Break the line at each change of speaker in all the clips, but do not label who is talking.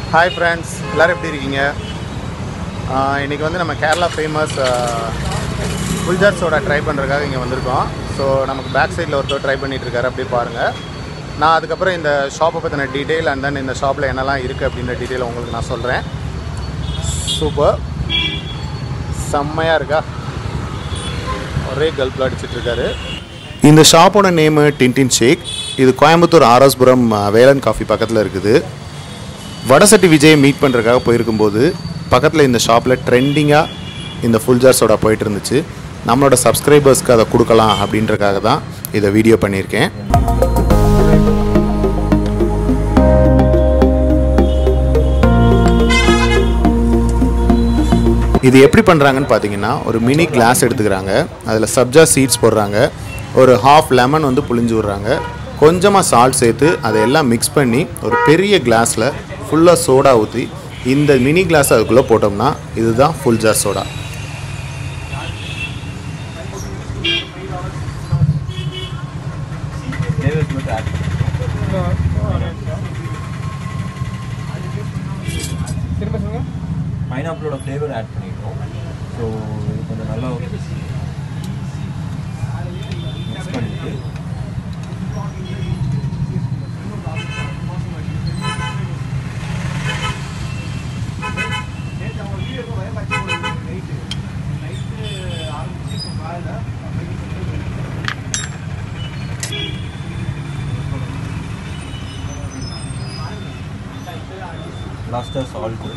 hi friends எல்லோரும் எப்படி இருக்கீங்க ஆஹ் இன்னைக்கு வந்து நம்ம Kerala famous full jar soda try பண்ணுறதுக்காக இங்கே வந்திருக்கோம் ஸோ நமக்கு பேக் சைடில் ஒருத்தர் ட்ரை பண்ணிட்டு இருக்காரு அப்படியே பாருங்கள் நான் அதுக்கப்புறம் இந்த ஷாப்பை பற்றின டீட்டெயில் அண்ட் தென் இந்த ஷாப்பில் என்னெல்லாம் இருக்குது அப்படின்ற டீட்டெயில் உங்களுக்கு நான் சொல்கிறேன் சூப்பர் செம்மையாக இருக்கா ஒரே கல்ப்பில் அடிச்சிட்டு இருக்காரு இந்த ஷாப்போட நேமு டின்டின் ஷேக் இது கோயம்புத்தூர் ஆர்எஸ்புரம் அஹ், வேலன் காஃபி பக்கத்தில் இருக்குது வடசட்டி விஜயை மீட் பண்ணுறதுக்காக போயிருக்கும்போது பக்கத்தில் இந்த ஷாப்பில் ட்ரெண்டிங்காக இந்த ஃபுல் ஜார் சோடா போயிட்டு இருந்துச்சு நம்மளோட சப்ஸ்கிரைபர்ஸ்க்கு அதை கொடுக்கலாம் அப்படின்றக்காக தான் இதை வீடியோ பண்ணியிருக்கேன் இது எப்படி பண்ணுறாங்கன்னு பார்த்தீங்கன்னா ஒரு மினி கிளாஸ் எடுத்துக்கிறாங்க அதில் சப்ஜா சீட்ஸ் போடுறாங்க ஒரு ஹாஃப் லெமன் வந்து புளிஞ்சு விட்றாங்க கொஞ்சமாக சால்ட் சேர்த்து அதை எல்லாம் மிக்ஸ் பண்ணி ஒரு பெரிய கிளாஸில் ஃபுல்லாக சோடா ஊற்றி இந்த மினி கிளாஸ் அதுக்குள்ளே போட்டோம்னா இதுதான் ஃபுல் ஜார் சோடா
ஃப்ளேவர்ஸ் மட்டும் ஆட்
திரும்ப சொல்லுங்க
பைனாப்பிளோட ஃப்ளேவர் ஆட் பண்ணிட்டோம் ஸோ இது கொஞ்சம் நல்லா மிக்ஸ் பண்ணிட்டு லாஸ்ட்டாக சால்ட்டு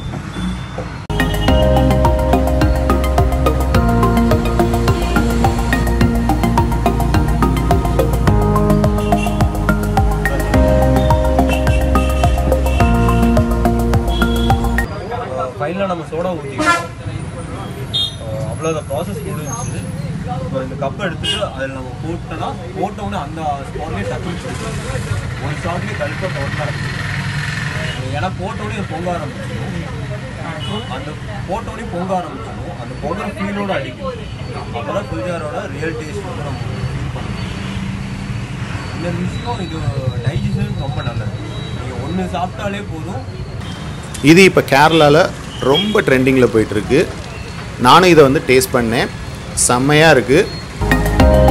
ஃபைனலாக நம்ம சோடா ஊற்றிக்கணும் அவ்வளோ அந்த ப்ராசஸ் முடிஞ்சிச்சு இப்போ இந்த கப்பை எடுத்துட்டு அதில் நம்ம போட்டோன்னா போட்ட உடனே அந்த ஸ்பாட்லேயே டக்குன்னு ஒரு ஷாட்லேயே கழுப்பாக போட்டால் ஏன்னா போட்ட உடனே இது பொங்க ஆரம்பிச்சிடும் அந்த போட்ட உடனே பொங்க ஆரம்பிச்சிடும் அந்த பொங்குற ஃபீலோட அடிக்கும் அப்போதான் புளிஜாரோட ரியல் டேஸ்ட் வந்து நம்ம ஃபீல் பண்ணணும் இந்த விஷயம் இது டைஜஷன் ரொம்ப நல்லது நீங்கள் ஒன்று சாப்பிட்டாலே போதும்
இது இப்போ கேரளாவில் ரொம்ப ட்ரெண்டிங்கில் போயிட்டுருக்கு நானும் இதை வந்து டேஸ்ட் பண்ணேன் செம்மையாக இருக்குது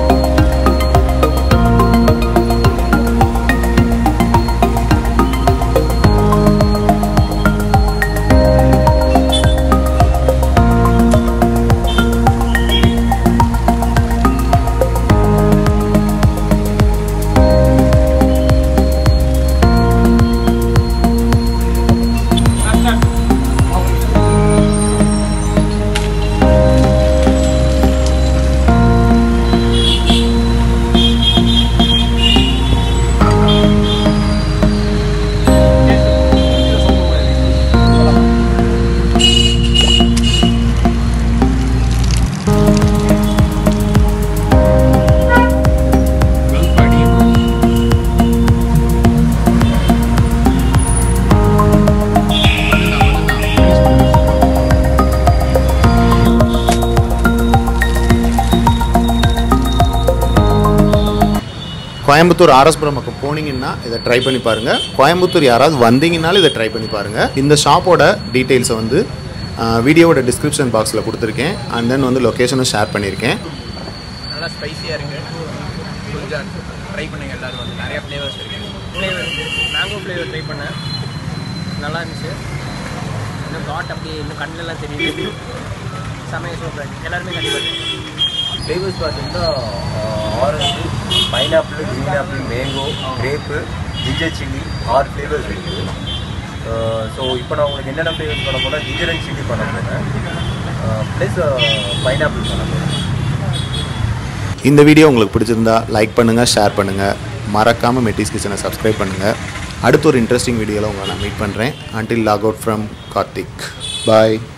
கோயம்புத்தூர் ஆர்எஸ்புரம் பக்கம் போனீங்கன்னா இதை ட்ரை பண்ணி பாருங்கள் கோயம்புத்தூர் யாராவது வந்தீங்கன்னாலும் இதை ட்ரை பண்ணி பாருங்கள் இந்த ஷாப்போட டீட்டெயில்ஸை வந்து ஆஹ், வீடியோவோட டிஸ்கிரிப்ஷன் பாக்ஸில் கொடுத்துருக்கேன் அண்ட் தென் வந்து லொக்கேஷனும் ஷேர் பண்ணியிருக்கேன்
நல்லா ஸ்பைசியாக இருக்கு கொஞ்சம் ட்ரை பண்ணுங்க எல்லாரும் வந்து நிறைய ஃப்ளேவர்ஸ் இருக்கு ஃப்ளேவர் மேங்கோ ஃப்ளேவர் ட்ரை பண்ணேன் நல்லா இருந்துச்சு இன்னும் காட் அப்படியே இன்னும் கண்ணிலலாம் தெரியுது சமையல் சூப்பர் எல்லாருமே கண்டிப்பாக
ஃப்ளேவர்ஸ் பார்த்தீங்கன்னா orange pineapple green apple mango grape ginger chilli ஆறு ஃப்ளேவர்ஸ் இருக்குது ஸோ இப்போ நான் உங்களுக்கு என்னென்ன ஃப்ளேவர்ஸ் பண்ண போனால் ஜிஞ்சர் அண்ட் சில்லி பண்ண போகிறேன் ப்ளஸ் பைனாப்பிள் பண்ண போகிறேன்
இந்த வீடியோ உங்களுக்கு பிடிச்சிருந்தா லைக் பண்ணுங்கள் ஷேர் பண்ணுங்கள் மறக்காமல் மெட்டிஸ் கிச்சனை சப்ஸ்கிரைப் பண்ணுங்கள் அடுத்த ஒரு இன்ட்ரெஸ்டிங் வீடியோவில் உங்களை நான் மீட் பண்ணுறேன் until log out from Karthik bye